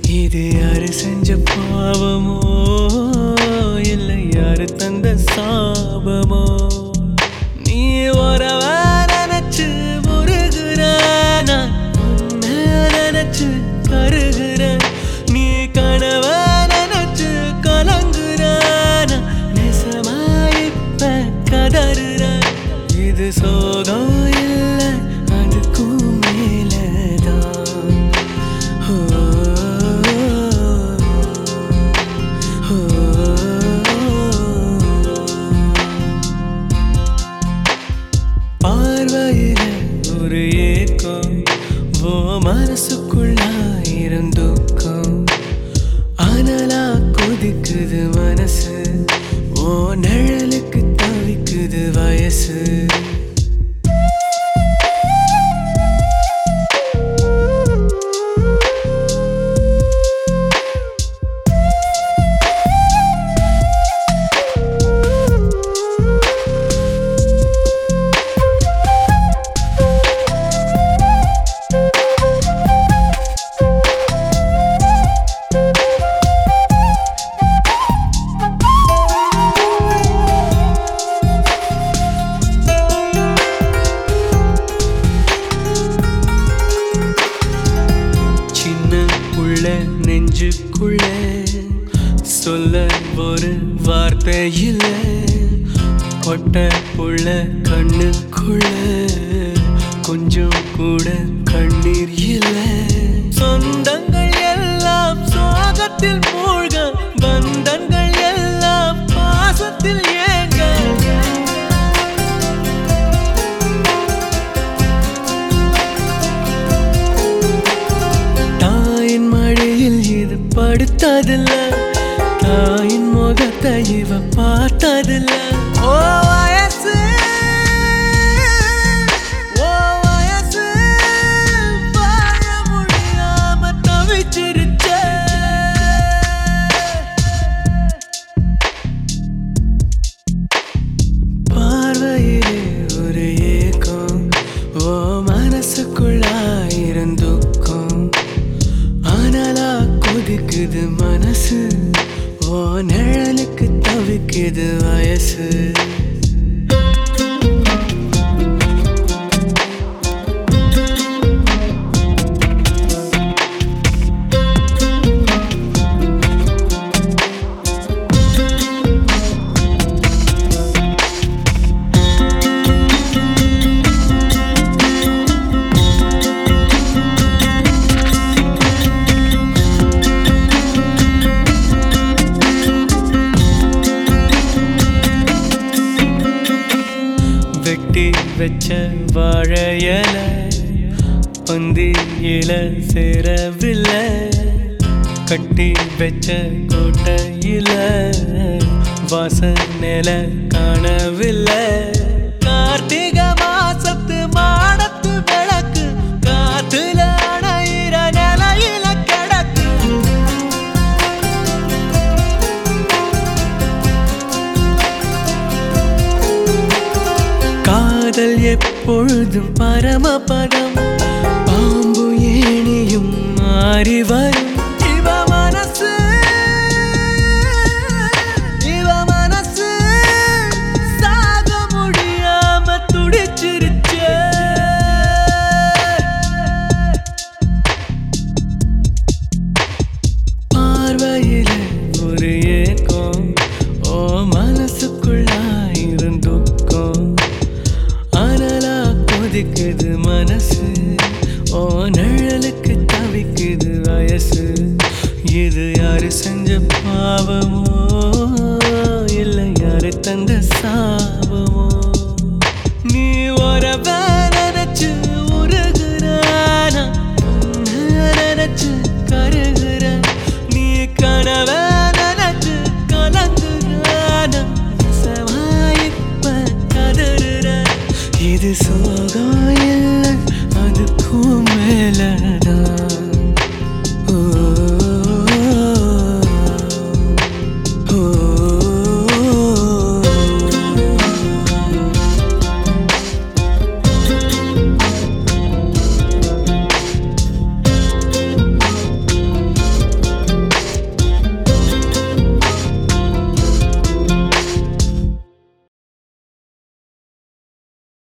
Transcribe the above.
இது யாரு செஞ்ச பாவமோ இல்லை யாரு தந்த சாபமோ நீ வரவ நினைச்சு முருகுற நான் உன்னை நினைச்சு கருகுற நீ கனவ நினைச்சு கலங்குற நான் நெசமா இப்ப கதறுற இது சோகம் இல்லை அதுக்கும் மேலதான் ஓ பார்வையில ஒரு ஏக்கம் ஓ மனசுக்குள்ளாயிரம் துக்கம் அனலா கொதிக்குது மனசு ஓ நிழலுக்கு தவிக்குது வயசு சின்ன உள்ள நெஞ்சுக்குள்ள சொல்ல ஒரு வார்த்தை இல்ல கொட்ட புள்ள கண்ணுக்குள்ள கொஞ்சம் கூட கண்ணீர் இல்ல சொந்தங்கள் எல்லாம் சோகத்தில் மூழ்க பந்தங்கள் எல்லாம் பாசத்தில் ஏங்க தாயின் மழையில் இது படுத்ததில்ல தாயின் முகத்தை இவ பார்த்ததில்ல ஓ வயசு ஓ வயசு வாழ முடியாம தவிச்சிருச்சே பார்வையிலே ஒரு ஏக்கம் ஓ மனசுக்குள்ளாயிரம் துக்கம் ஆனாலா கொதிக்குது மனசு ஓ நிழலுக்கு தவிக்குது வயசு வெட்டி வச்ச வாழையல பந்தியில சேரவில்லை கட்டி வச்ச கோட்டையில வாசனைல காணவில்லை கார்த்திகை மாசத்து மாடத்து விளக்கு காத்துல அணையிற நிலையில கிடக்கு காதல் எப்பொழுதும் பரமபதம் பாம்பு ஏணியும் மாறி வரும் இவ மனசு இவ மனசு சாக முடியாம துடிச்சிருச்சே பார்வையில ஒரு ஏக்கம் ஓ மனசுக்குள்ளாயிரம் துக்கம் அனலா கொதிக்குது மனசு ஓ நிழலுக்கு தவிக்குது வயசு இது யாரு செஞ்ச பாவமோ இல்லை யாரு தந்த சாபமோ நீ வரவ நினைச்சு உருகுறானா நினைச்சு கருகுற நீ கனவ நினைச்சு கலங்குறானா இப்ப கதறுற இது சோகம் இல்லை அதுக்கும் மேலதான்